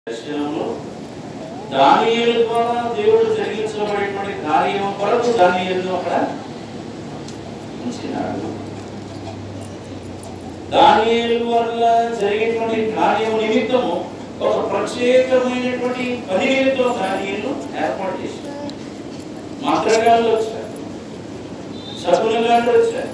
దర్శనంలో దానియేలు ద్వారా దేవుడు జరిగించబడేటువంటి కార్యం కొరకు దానియేలును అక్కడ ఉంచినాడు దానియేలు వల్ల జరిగేటువంటి కార్యం నిమిత్తము ఒక ప్రత్యేకమైనటువంటి పని నిమిత్తం దానియేలు ఏర్పాటు చేశాడు మంత్రగాళ్ళు వచ్చారు శకునగాళ్ళు వచ్చారు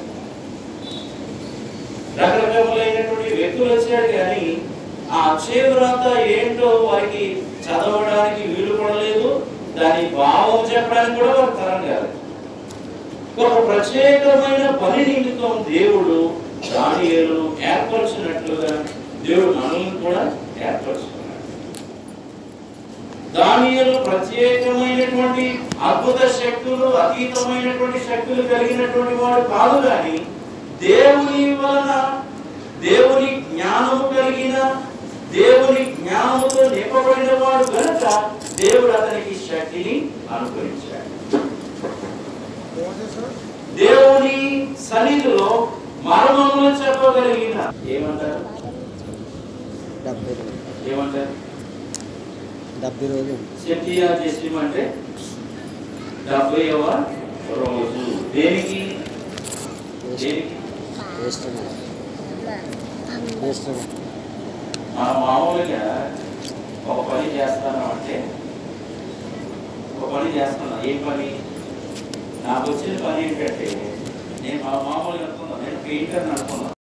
రకరకములైనటువంటి వ్యక్తులు వచ్చాడు కానీ ఆ చేవ్రాత ఏంటో వారికి చదవడానికి వీలు పడలేదు దాని భావం చెప్పడానికి కూడా వారికి తరం కాదు ఒక ప్రత్యేకమైన పని నిమిత్తం దేవుడు దానియేలును ఏర్పరచినట్లుగా దేవుడు మనల్ని కూడా ఏర్పరచుకున్నాడు దానియేలు ప్రత్యేకమైనటువంటి అద్భుత శక్తులు అతీతమైనటువంటి శక్తులు కలిగినటువంటి వాడు కాదు కానీ దేవుని వలన దేవుని జ్ఞానము కలిగిన దేవుని జ్ఞానముతో నింపబడిన వాడు కనుక దేవుడు అతనికి శక్తిని అనుగ్రహించాడు దేవుని సన్నిధిలో మర్మములు చెప్పగలిగిన ఏమంటారు డెబ్బై రోజులు ఏమంటారు డెబ్బై రోజులు శక్తియా చేసి అంటే డెబ్బైవ రోజు దేనికి దేనికి వేస్తున్నాం వేస్తున్నాం మనం మామూలుగా ఒక పని చేస్తాను అంటే ఒక పని చేస్తున్నా ఏం పని నాకు వచ్చిన పని ఏంటంటే నేను మా మామూలుగా అనుకున్నాను నేను పెయింటర్ అనుకున్నాను